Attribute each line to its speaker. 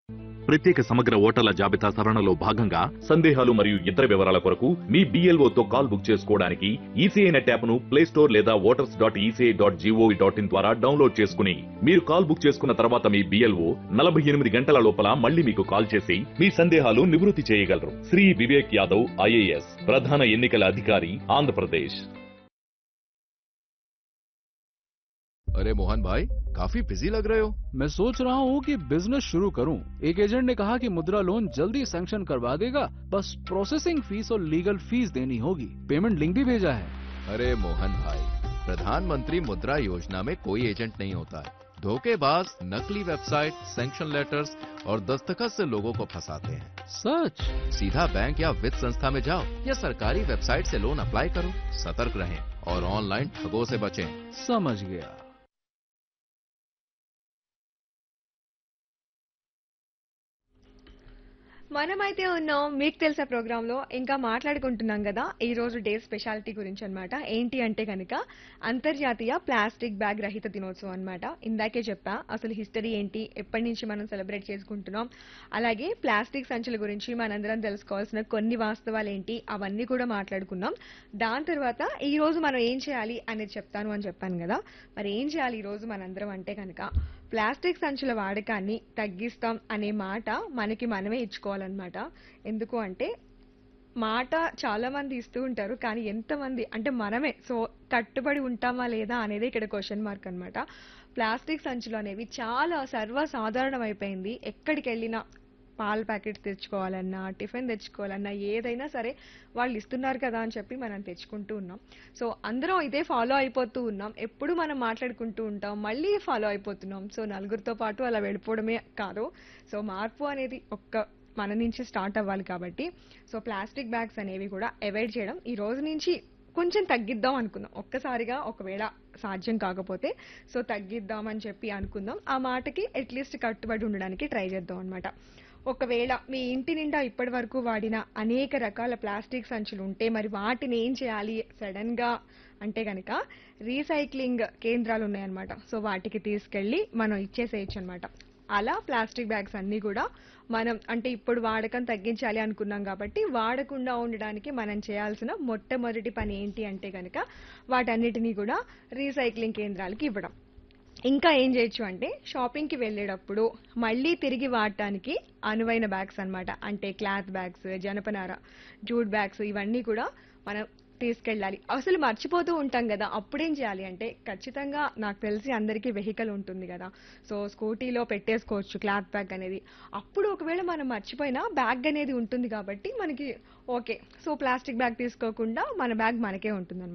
Speaker 1: ప్రత్యేక సమగ్ర ఓటర్ల జాబితా సవరణలో భాగంగా సందేహాలు మరియు ఇతర వివరాల కొరకు మీ BLO తో కాల్ బుక్ చేసుకోవడానికి ఈసీఐ నెట్ యాప్ ను ప్లే స్టోర్ లేదా voters dot ECI dot GOV dot in ద్వారా డౌన్లోడ్ చేసుకుని మీరు కాల్ బుక్ చేసుకున్న తర్వాత మీ బిఎల్ఓ నలభై ఎనిమిది గంటల లోపల మళ్ళీ మీకు కాల్ చేసి మీ సందేహాలు నివృత్తి చేయగలరు శ్రీ వివేక్ యాదవ్ ఐఏఎస్ ప్రధాన ఎన్నికల అధికారి ఆంధ్రప్రదేశ్
Speaker 2: अरे मोहन भाई काफी बिजी लग रहे हो
Speaker 3: मैं सोच रहा हूँ कि बिजनेस शुरू करूँ एक एजेंट ने कहा कि मुद्रा लोन जल्दी सैंक्शन करवा देगा बस प्रोसेसिंग फीस और लीगल फीस देनी होगी पेमेंट लिंक भी भेजा है
Speaker 2: अरे मोहन भाई प्रधानमंत्री मुद्रा योजना में कोई एजेंट नहीं होता है धोखेबाज नकली वेबसाइट सैंक्शन लेटर्स और दस्तखत से लोगों को फंसाते हैं
Speaker 3: सच
Speaker 2: सीधा बैंक या वित्त संस्था में जाओ या सरकारी वेबसाइट से लोन अप्लाई करो सतर्क रहें और ऑनलाइन ठगों से बचें
Speaker 3: समझ गया
Speaker 4: మనమైతే ఉన్నాం మీకు తెలుసా ప్రోగ్రామ్ లో ఇంకా మాట్లాడుకుంటున్నాం కదా ఈ రోజు డే స్పెషాలిటీ గురించి అన్నమాట ఏంటి అంటే కనుక అంతర్జాతీయ ప్లాస్టిక్ బ్యాగ్ రహిత దినోత్సవం అన్నమాట ఇందాకే చెప్పా అసలు హిస్టరీ ఏంటి ఎప్పటి నుంచి మనం సెలబ్రేట్ చేసుకుంటున్నాం అలాగే ప్లాస్టిక్ సంచుల గురించి మనందరం తెలుసుకోవాల్సిన కొన్ని వాస్తవాలు ఏంటి అవన్నీ కూడా మాట్లాడుకున్నాం దాని తర్వాత ఈ రోజు మనం ఏం చేయాలి అనేది చెప్తాను అని చెప్పాను కదా మరి ఏం చేయాలి ఈ రోజు మనందరం అంటే కనుక ప్లాస్టిక్ సంచుల వాడకాన్ని తగ్గిస్తాం అనే మాట మనకి మనమే ఇచ్చుకోవాలన్నమాట ఎందుకు అంటే మాట చాలా మంది ఇస్తూ ఉంటారు కానీ ఎంతమంది అంటే మనమే సో కట్టుబడి ఉంటామా లేదా అనేది ఇక్కడ క్వశ్చన్ మార్క్ అన్నమాట ప్లాస్టిక్ సంచులు అనేవి చాలా సర్వసాధారణం అయిపోయింది ఎక్కడికి వెళ్ళినా పాల ప్యాకెట్ తెచ్చుకోవాలన్నా టిఫిన్ తెచ్చుకోవాలన్నా ఏదైనా సరే వాళ్ళు ఇస్తున్నారు కదా అని చెప్పి మనం తెచ్చుకుంటూ ఉన్నాం సో అందరం ఇదే ఫాలో అయిపోతూ ఉన్నాం ఎప్పుడు మనం మాట్లాడుకుంటూ ఉంటాం మళ్ళీ ఫాలో అయిపోతున్నాం సో నలుగురితో పాటు అలా వెళ్ళిపోవడమే కాదు సో మార్పు అనేది ఒక్క మన నుంచి స్టార్ట్ అవ్వాలి కాబట్టి సో ప్లాస్టిక్ బ్యాగ్స్ అనేవి కూడా అవాయిడ్ చేయడం ఈ రోజు నుంచి కొంచెం తగ్గిద్దాం అనుకుందాం ఒక్కసారిగా ఒకవేళ సాధ్యం కాకపోతే సో తగ్గిద్దామని చెప్పి అనుకుందాం ఆ మాటకి అట్లీస్ట్ కట్టుబడి ఉండడానికి ట్రై చేద్దాం అనమాట ఒకవేళ మీ ఇంటి నిండా ఇప్పటి వరకు వాడిన అనేక రకాల ప్లాస్టిక్ సంచులు ఉంటే మరి వాటిని ఏం చేయాలి సడన్ గా అంటే కనుక రీసైక్లింగ్ కేంద్రాలు ఉన్నాయన్నమాట సో వాటికి తీసుకెళ్ళి మనం ఇచ్చేసేయచ్చు అనమాట అలా ప్లాస్టిక్ బ్యాగ్స్ అన్నీ కూడా మనం అంటే ఇప్పుడు వాడకం తగ్గించాలి అనుకున్నాం కాబట్టి వాడకుండా ఉండడానికి మనం చేయాల్సిన మొట్టమొదటి పని ఏంటి అంటే కనుక వాటన్నిటినీ కూడా రీసైక్లింగ్ కేంద్రాలకి ఇవ్వడం ఇంకా ఏం చేయొచ్చు అంటే షాపింగ్కి వెళ్ళేటప్పుడు మళ్ళీ తిరిగి వాడటానికి అనువైన బ్యాగ్స్ అన్నమాట అంటే క్లాత్ బ్యాగ్స్ జనపనార జూట్ బ్యాగ్స్ ఇవన్నీ కూడా మనం తీసుకెళ్ళాలి అసలు మర్చిపోతూ ఉంటాం కదా అప్పుడేం చేయాలి అంటే ఖచ్చితంగా నాకు తెలిసి అందరికీ వెహికల్ ఉంటుంది కదా సో స్కూటీలో పెట్టేసుకోవచ్చు క్లాత్ బ్యాగ్ అనేది అప్పుడు ఒకవేళ మనం మర్చిపోయినా బ్యాగ్ అనేది ఉంటుంది కాబట్టి మనకి ఓకే సో ప్లాస్టిక్ బ్యాగ్ తీసుకోకుండా మన బ్యాగ్ మనకే ఉంటుంది